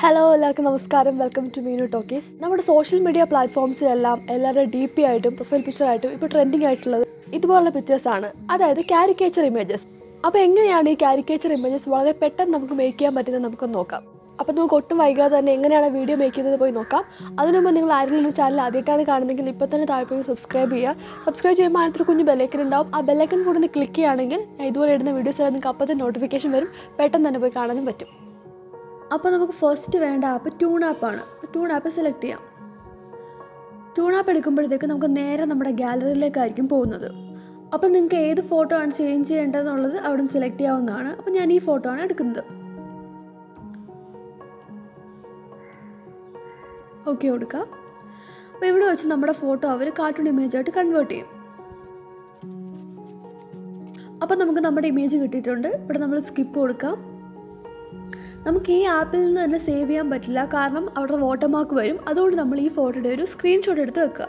hello എല്ലാവർക്കും നമസ്കാരം welcome to Meenu talkies നമ്മുടെ സോഷ്യൽ മീഡിയ പ്ലാറ്റ്ഫോംസിലെല്ലാം എല്ലാവരുടെ ഡി പി ആയിട്ടും പ്രൊഫൈൽ പിക്ചർ ആയിട്ടും ഇപ്പോൾ ട്രെൻഡിങ് ആയിട്ടുള്ളത് ഇതുപോലുള്ള pictures ആണ് അതായത് കാരിക്കേച്ചർ ഇമേജസ് അപ്പോൾ എങ്ങനെയാണ് ഈ കാരിക്കേച്ചർ ഇമേജസ് വളരെ പെട്ടെന്ന് നമുക്ക് മേക്ക് ചെയ്യാൻ പറ്റുന്നത് നമുക്കൊന്ന് നോക്കാം അപ്പോൾ നമുക്ക് ഒട്ടും വൈകാതെ തന്നെ എങ്ങനെയാണ് വീഡിയോ മേക്ക് ചെയ്യുന്നത് പോയി നോക്കാം അതിനു മുമ്പ് നിങ്ങൾ ആരെങ്കിലും ഈ ചാനൽ ആദ്യമായിട്ടാണ് കാണുന്നതെങ്കിൽ ഇപ്പോൾ തന്നെ താല്പര്യം സബ്സ്ക്രൈബ് ചെയ്യുക സബ്സ്ക്രൈബ് ചെയ്യുമ്പോൾ അതിനകത്തൊരു കുഞ്ഞ് ബെല്ലൈക്കൻ ഉണ്ടാവും ആ ബെല്ലൈക്കൻ കൂടെ ഒന്ന് ക്ലിക്ക് ചെയ്യുകയാണെങ്കിൽ ഞാൻ ഇതുപോലെ ഇടുന്ന വീഡിയോസ് എല്ലാം നിങ്ങൾക്ക് അപ്പോൾ തന്നെ നോട്ടിഫിക്കേഷൻ വരും പെട്ടെന്ന് തന്നെ പോയി കാണാനും പറ്റും അപ്പോൾ നമുക്ക് ഫസ്റ്റ് വേണ്ട ആപ്പ് ട്യൂൺ ആപ്പാണ് ട്യൂൺ ആപ്പ് സെലക്ട് ചെയ്യാം ട്യൂൺ ആപ്പ് എടുക്കുമ്പോഴത്തേക്ക് നമുക്ക് നേരെ നമ്മുടെ ഗാലറിയിലേക്കായിരിക്കും പോകുന്നത് അപ്പോൾ നിങ്ങൾക്ക് ഏത് ഫോട്ടോ ആണ് ചേഞ്ച് ചെയ്യേണ്ടതെന്നുള്ളത് അവിടെ നിന്ന് സെലക്ട് ചെയ്യാവുന്നതാണ് അപ്പോൾ ഞാൻ ഈ ഫോട്ടോ ആണ് എടുക്കുന്നത് ഓക്കെ കൊടുക്കാം അപ്പോൾ ഇവിടെ വെച്ച് നമ്മുടെ ഫോട്ടോ അവർ കാർട്ടൂൺ ഇമേജ് ആയിട്ട് കൺവേർട്ട് ചെയ്യും അപ്പോൾ നമുക്ക് നമ്മുടെ ഇമേജ് കിട്ടിയിട്ടുണ്ട് ഇവിടെ നമ്മൾ സ്കിപ്പ് കൊടുക്കാം നമുക്ക് ഈ ആപ്പിൽ നിന്ന് തന്നെ സേവ് ചെയ്യാൻ പറ്റില്ല കാരണം അവിടെ വാട്ടർമാർക്ക് വരും അതുകൊണ്ട് നമ്മൾ ഈ ഫോട്ടോയുടെ ഒരു സ്ക്രീൻഷോട്ട് എടുത്ത് വെക്കുക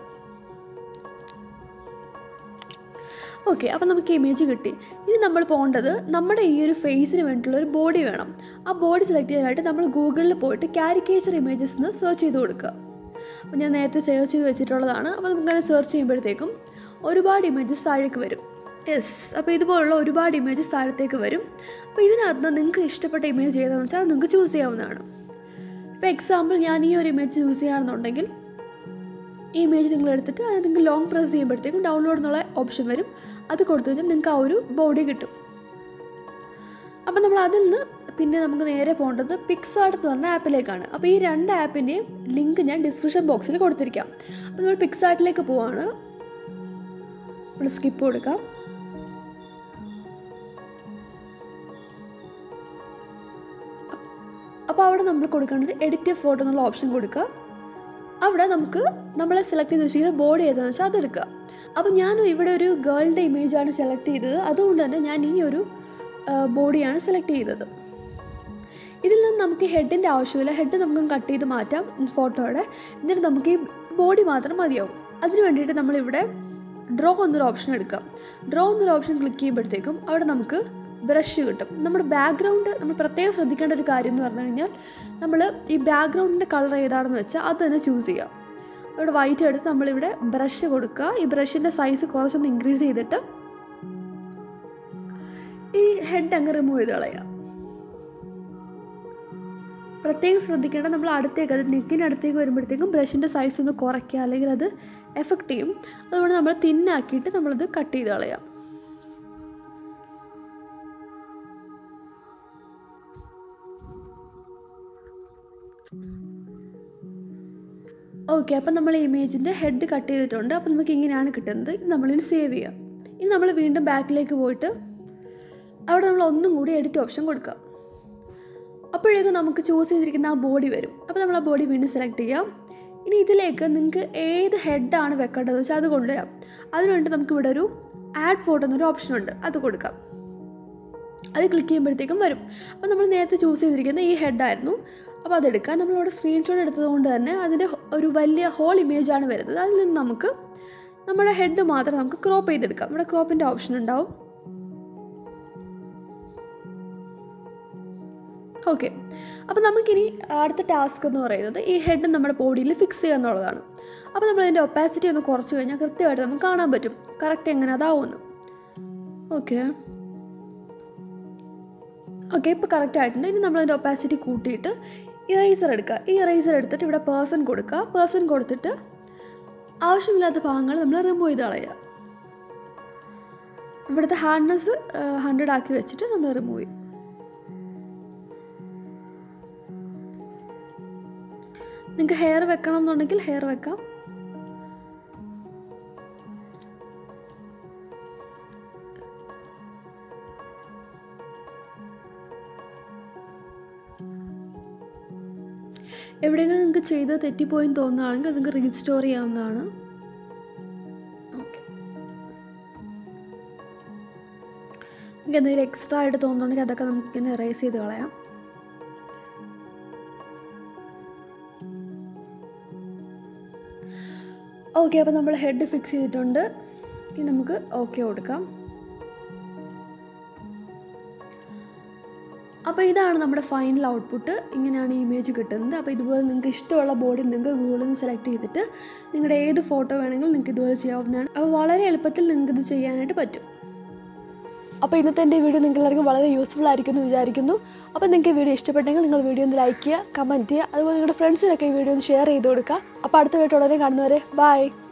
ഓക്കെ അപ്പോൾ നമുക്ക് ഇമേജ് കിട്ടി ഇനി നമ്മൾ പോകേണ്ടത് നമ്മുടെ ഈ ഒരു ഫേസിന് വേണ്ടിയിട്ടുള്ള ഒരു ബോഡി വേണം ആ ബോഡി സെലക്ട് ചെയ്യാനായിട്ട് നമ്മൾ ഗൂഗിളിൽ പോയിട്ട് കാരിക്കേച്ചർ ഇമേജസ് എന്ന് സെർച്ച് ചെയ്ത് കൊടുക്കുക അപ്പോൾ ഞാൻ നേരത്തെ സെർച്ച് ചെയ്ത് വെച്ചിട്ടുള്ളതാണ് അപ്പോൾ നമുക്കങ്ങനെ സെർച്ച് ചെയ്യുമ്പോഴത്തേക്കും ഒരുപാട് ഇമേജസ് താഴേക്ക് വരും യെസ് അപ്പോൾ ഇതുപോലുള്ള ഒരുപാട് ഇമേജസ് താഴത്തേക്ക് വരും അപ്പോൾ ഇതിനകത്ത് നിന്ന് നിങ്ങൾക്ക് ഇഷ്ടപ്പെട്ട ഇമേജ് ഏതാണെന്ന് വെച്ചാൽ അത് നിങ്ങൾക്ക് ചൂസ് ചെയ്യാവുന്നതാണ് ഇപ്പോൾ എക്സാമ്പിൾ ഞാൻ ഈ ഒരു ഇമേജ് ചൂസ് ചെയ്യുകയാണെന്നുണ്ടെങ്കിൽ ഈ ഇമേജ് നിങ്ങൾ എടുത്തിട്ട് അത് നിങ്ങൾക്ക് ലോങ് പ്രസ് ചെയ്യുമ്പോഴത്തേക്കും ഡൗൺലോഡ് എന്നുള്ള ഓപ്ഷൻ വരും അത് കൊടുത്തു കഴിഞ്ഞാൽ നിങ്ങൾക്ക് ആ ഒരു ബോഡി കിട്ടും അപ്പോൾ നമ്മൾ അതിൽ നിന്ന് പിന്നെ നമുക്ക് നേരെ പോകേണ്ടത് പിക്സാർട്ട് എന്ന് പറഞ്ഞ ആപ്പിലേക്കാണ് അപ്പോൾ ഈ രണ്ട് ആപ്പിൻ്റെയും ലിങ്ക് ഞാൻ ഡിസ്ക്രിപ്ഷൻ ബോക്സിൽ കൊടുത്തിരിക്കാം അപ്പോൾ നമ്മൾ പിക്സാർട്ടിലേക്ക് പോവാണ് നമ്മൾ സ്കിപ്പ് കൊടുക്കാം അപ്പോൾ അവിടെ നമ്മൾ കൊടുക്കേണ്ടത് എഡിറ്റ് ഫോട്ടോ എന്നുള്ള ഓപ്ഷൻ കൊടുക്കുക അവിടെ നമുക്ക് നമ്മളെ സെലക്ട് ചെയ്ത് വെച്ചിരിക്കുന്ന ബോഡി ഏതാണെന്ന് വെച്ചാൽ അതെടുക്കുക അപ്പോൾ ഞാൻ ഇവിടെ ഒരു ഗേളിൻ്റെ ഇമേജാണ് സെലക്ട് ചെയ്തത് അതുകൊണ്ട് തന്നെ ഞാൻ ഈ ഒരു ബോഡിയാണ് സെലക്ട് ചെയ്തത് ഇതിൽ നിന്ന് നമുക്ക് ഹെഡിൻ്റെ ആവശ്യമില്ല ഹെഡ് നമുക്ക് കട്ട് ചെയ്ത് മാറ്റാം ഫോട്ടോയുടെ എന്നിട്ട് നമുക്ക് ഈ ബോഡി മാത്രം മതിയാവും അതിന് വേണ്ടിയിട്ട് നമ്മളിവിടെ ഡ്രോ എന്നൊരു ഓപ്ഷൻ എടുക്കാം ഡ്രോ എന്നൊരു ഓപ്ഷൻ ക്ലിക്ക് ചെയ്യുമ്പോഴത്തേക്കും അവിടെ നമുക്ക് ബ്രഷ് കിട്ടും നമ്മുടെ ബാക്ക്ഗ്രൗണ്ട് നമ്മൾ പ്രത്യേകം ശ്രദ്ധിക്കേണ്ട ഒരു കാര്യം എന്ന് പറഞ്ഞു കഴിഞ്ഞാൽ നമ്മൾ ഈ ബാക്ക്ഗ്രൗണ്ടിൻ്റെ കളർ ഏതാണെന്ന് വെച്ചാൽ അത് തന്നെ ചൂസ് ചെയ്യാം ഇവിടെ വൈറ്റ് എടുത്ത് നമ്മളിവിടെ ബ്രഷ് കൊടുക്കുക ഈ ബ്രഷിൻ്റെ സൈസ് കുറച്ചൊന്ന് ഇൻക്രീസ് ചെയ്തിട്ട് ഈ ഹെഡ് അങ്ങ് റിമൂവ് ചെയ്ത് കളയാം പ്രത്യേകം ശ്രദ്ധിക്കേണ്ട നമ്മൾ അടുത്തേക്ക് അത് നെക്കിന് അടുത്തേക്ക് വരുമ്പോഴത്തേക്കും ബ്രഷിൻ്റെ സൈസ് ഒന്ന് കുറയ്ക്കുക അല്ലെങ്കിൽ അത് എഫക്റ്റ് ചെയ്യും അതുകൊണ്ട് നമ്മൾ തിന്നാക്കിയിട്ട് നമ്മളത് കട്ട് ചെയ്ത് കളയാം ഓക്കെ അപ്പം നമ്മൾ ഇമേജിൻ്റെ ഹെഡ് കട്ട് ചെയ്തിട്ടുണ്ട് അപ്പം നമുക്ക് ഇങ്ങനെയാണ് കിട്ടുന്നത് ഇത് നമ്മളിനി സേവ് ചെയ്യാം ഇനി നമ്മൾ വീണ്ടും ബാക്കിലേക്ക് പോയിട്ട് അവിടെ നമ്മൾ ഒന്നും കൂടി എഡിറ്റ് ഓപ്ഷൻ കൊടുക്കാം അപ്പോഴേക്കും നമുക്ക് ചൂസ് ചെയ്തിരിക്കുന്ന ആ ബോഡി വരും അപ്പോൾ നമ്മൾ ആ ബോഡി വീണ്ടും സെലക്ട് ചെയ്യാം ഇനി ഇതിലേക്ക് നിങ്ങൾക്ക് ഏത് ഹെഡാണ് വെക്കേണ്ടതെന്ന് വെച്ചാൽ അത് കൊണ്ടുവരാം അതിനുവേണ്ടി നമുക്ക് ഇവിടെ ഒരു ആഡ് ഫോട്ടോ എന്നൊരു ഓപ്ഷൻ ഉണ്ട് അത് കൊടുക്കാം അത് ക്ലിക്ക് ചെയ്യുമ്പോഴത്തേക്കും വരും അപ്പോൾ നമ്മൾ നേരത്തെ ചൂസ് ചെയ്തിരിക്കുന്ന ഈ ഹെഡായിരുന്നു അപ്പോൾ അതെടുക്കാം നമ്മളിവിടെ സ്ക്രീൻഷോട്ട് എടുത്തത് കൊണ്ട് തന്നെ അതിൻ്റെ ഒരു വലിയ ഹോൾ ഇമേജാണ് വരുന്നത് അതിൽ നിന്ന് നമുക്ക് നമ്മുടെ ഹെഡ് മാത്രം നമുക്ക് ക്രോപ്പ് ചെയ്തെടുക്കാം ഇവിടെ ക്രോപ്പിൻ്റെ ഓപ്ഷൻ ഉണ്ടാവും ഓക്കെ അപ്പോൾ നമുക്കിനി അടുത്ത ടാസ്ക് എന്ന് പറയുന്നത് ഈ ഹെഡ് നമ്മുടെ ബോഡിയിൽ ഫിക്സ് ചെയ്യുക എന്നുള്ളതാണ് അപ്പോൾ നമ്മൾ ഇതിൻ്റെ ഒപ്പാസിറ്റി ഒന്ന് കുറച്ച് കഴിഞ്ഞാൽ കൃത്യമായിട്ട് നമുക്ക് കാണാൻ പറ്റും കറക്റ്റ് എങ്ങനെ അതാവുമെന്ന് ഓക്കെ ഓക്കെ ഇപ്പോൾ കറക്റ്റ് ആയിട്ടുണ്ട് ഇനി നമ്മളതിൻ്റെ ഒപ്പാസിറ്റി കൂട്ടിയിട്ട് ഇറേസർ എടുക്കുക ഈ ഇറേസർ എടുത്തിട്ട് ഇവിടെ പേഴ്സൺ കൊടുക്കുക പേഴ്സൺ കൊടുത്തിട്ട് ആവശ്യമില്ലാത്ത ഭാഗങ്ങൾ നമ്മൾ റിമൂവ് ചെയ്ത് കളയുക ഇവിടുത്തെ ഹാർഡ്നെസ് ഹൺഡ്രഡ് ആക്കി വെച്ചിട്ട് നമ്മൾ റിമൂവ് ചെയ്യും നിങ്ങൾക്ക് ഹെയർ വെക്കണം എന്നുണ്ടെങ്കിൽ ഹെയർ വെക്കാം എവിടെയെങ്കിലും നിങ്ങൾക്ക് ചെയ്ത് തെറ്റിപ്പോയെന്ന് തോന്നുകയാണെങ്കിൽ അത് നിങ്ങൾക്ക് റീസ്റ്റോർ ചെയ്യാവുന്നതാണ് ഓക്കെ നിങ്ങൾക്ക് എന്തെങ്കിലും എക്സ്ട്രാ ആയിട്ട് തോന്നുന്നുണ്ടെങ്കിൽ അതൊക്കെ നമുക്കിങ്ങനെ എറേസ് ചെയ്ത് കളയാം ഓക്കെ അപ്പോൾ നമ്മൾ ഹെഡ് ഫിക്സ് ചെയ്തിട്ടുണ്ട് ഇനി നമുക്ക് ഓക്കെ കൊടുക്കാം അപ്പോൾ ഇതാണ് നമ്മുടെ ഫൈനൽ ഔട്ട്പുട്ട് ഇങ്ങനെയാണ് ഈ ഇമേജ് കിട്ടുന്നത് അപ്പോൾ ഇതുപോലെ നിങ്ങൾക്ക് ഇഷ്ടമുള്ള ബോഡി നിങ്ങൾക്ക് ഗൂഗിളിൽ നിന്ന് സെലക്ട് ചെയ്തിട്ട് നിങ്ങളുടെ ഏത് ഫോട്ടോ വേണമെങ്കിലും നിങ്ങൾക്ക് ഇതുപോലെ ചെയ്യാവുന്നതാണ് അപ്പോൾ വളരെ എളുപ്പത്തിൽ നിങ്ങൾക്ക് ഇത് ചെയ്യാനായിട്ട് പറ്റും അപ്പോൾ ഇന്നത്തെ എൻ്റെ വീഡിയോ നിങ്ങൾക്ക് എല്ലാവർക്കും വളരെ യൂസ്ഫുൾ ആയിരിക്കും എന്ന് വിചാരിക്കുന്നു അപ്പോൾ നിങ്ങൾക്ക് ഈ വീഡിയോ ഇഷ്ടപ്പെട്ടെങ്കിൽ നിങ്ങൾ വീഡിയോ ഒന്ന് ലൈക്ക് ചെയ്യുക കമൻറ്റ് ചെയ്യുക അതുപോലെ നിങ്ങളുടെ ഫ്രണ്ട്സിനൊക്കെ ഈ വീഡിയോ ഒന്ന് ഷെയർ ചെയ്ത് കൊടുക്കുക അപ്പോൾ അടുത്ത വീഡിയോ ഉടനെ കാണുന്നവരെ ബൈ